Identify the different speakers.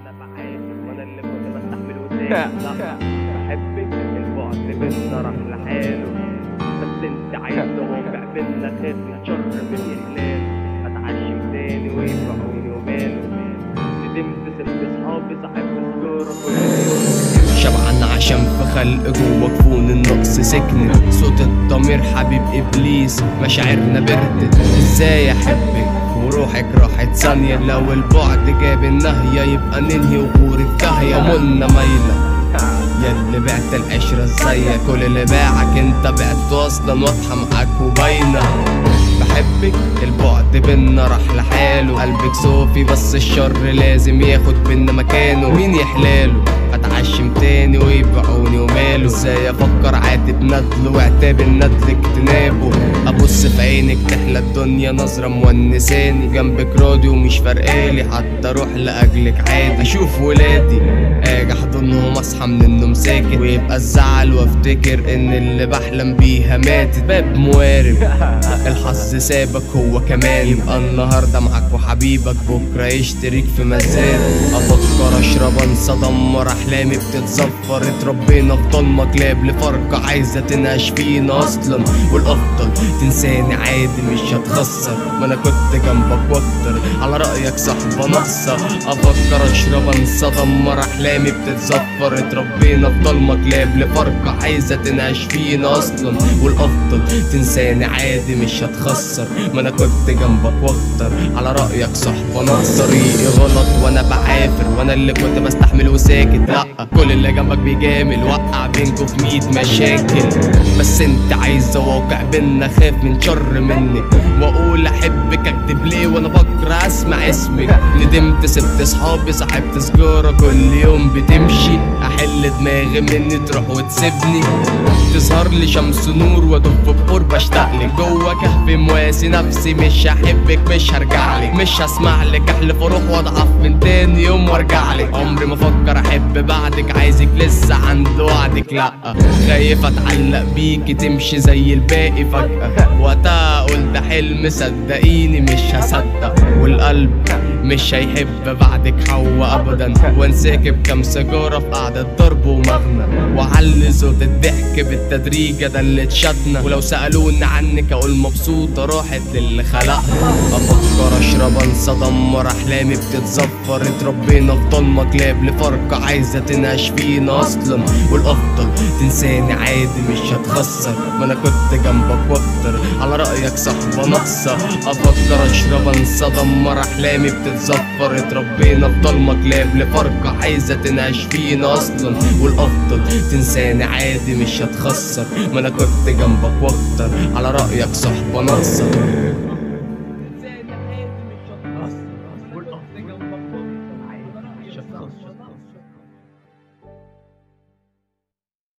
Speaker 1: وانا بعافر وانا اللي كنت بستحمل وساكت لا بحبك البعد بينا راح لحاله بس انت عايز واقع بينا خاف من شر من اخلال اتعشم تاني ويبقى عيوني وماله ندمت سبت صحابي صاحبت سجارة كل يوم
Speaker 2: شبعان عشان في خلق جوا جفون النقص سكنت صوت الضمير حبيب ابليس مشاعرنا بردت ازاي احبك وروحك راحت ثانية لو البعد جاب النهية يبقى ننهي وغوري في داهية منا مايلة يا اللي بعت العشرة ازاي كل اللي باعك انت بعته اصلا واضحة معاك وباينة بحبك البعد بينا راح لحاله قلبك صوفي بس الشر لازم ياخد بينا مكانه مين يحلاله اتعشم تاني ويبيعوني وماله ازاي افكر عاتب ندل واعتاب الندل اجتنابه ابص في عينك تحلى الدنيا نظرة مونساني جنبك راضي ومش فارقالي حتى اروح لاجلك عادي اشوف ولادي اجي احضنهم اصحى من النوم ساكت ويبقى الزعل وافتكر ان اللي بحلم بيها ماتت باب موارب الحظ سابك هو كمان يبقى النهارده معاك وحبيبك بكره يشتريك في مزاد افكر اشرب انسى دمر احلامي بتتزفر اتربينا في ضلمه كلاب لفرقه عايزه تنهش فينا اصلا والافضل تنساني عادي مش هتخسر ما انا كنت جنبك واكتر على رايك صاحبه ناقصه افكر اشرب انسى دمر احلامي بتتزفر اتربينا في ضلمه كلاب لفرقه عايزه تنهش فينا اصلا والافضل تنساني عادي مش هتخسر ما انا كنت جنبك واكتر على رايك صاحبه ناقصه طريقي غلط وانا بعافر وانا اللي كنت بستحمل وساكت لا كل اللي جنبك بيجامل وقع بينكوا في ميت مشاكل بس انت عايز واقع بينا خاف من شر منك واقول احبك اكدب ليه وانا بكره اسمع اسمك ندمت سبت صحابي صاحبت سجارة كل يوم بتمشي احل دماغي مني تروح وتسيبني تظهر لي شمس نور وادب بقرب اشتاق لك جوا كهف مواسي نفسي مش هحبك مش هرجع لك مش هسمع لك احلف واروح واضعف من تاني يوم وارجع لك عمري ما افكر احب بعدك عايزك لسه عند وعدك لا خايف اتعلق بيكي تمشي زي الباقي فجأة وقتها اقول ده حلم صدقيني مش هصدق والقلب مش هيحب بعدك حوا ابدا وانساك بكام سيجاره في قعده ضرب ومغنى وعلي صوت الضحك بالتدريج ده اللي اتشدنا ولو سالوني عنك اقول مبسوطه راحت للي خلقها افكر اشرب انسى دمر احلامي بتتزفر اتربينا في ضلمه كلاب لفرقه عايزه تنهش فينا اصلا والافضل تنساني عادي مش هتخسر ما انا كنت جنبك واكتر على رايك صاحبه ناقصه افكر اشرب انسى دمر احلامي بتتزفر اتربينا في ضلمه كلاب لفرقه عايزه تنهش فينا اصلا والافضل تنساني عادي مش هتخسر ما انا كنت جنبك واكتر على رايك صاحبه ناقصه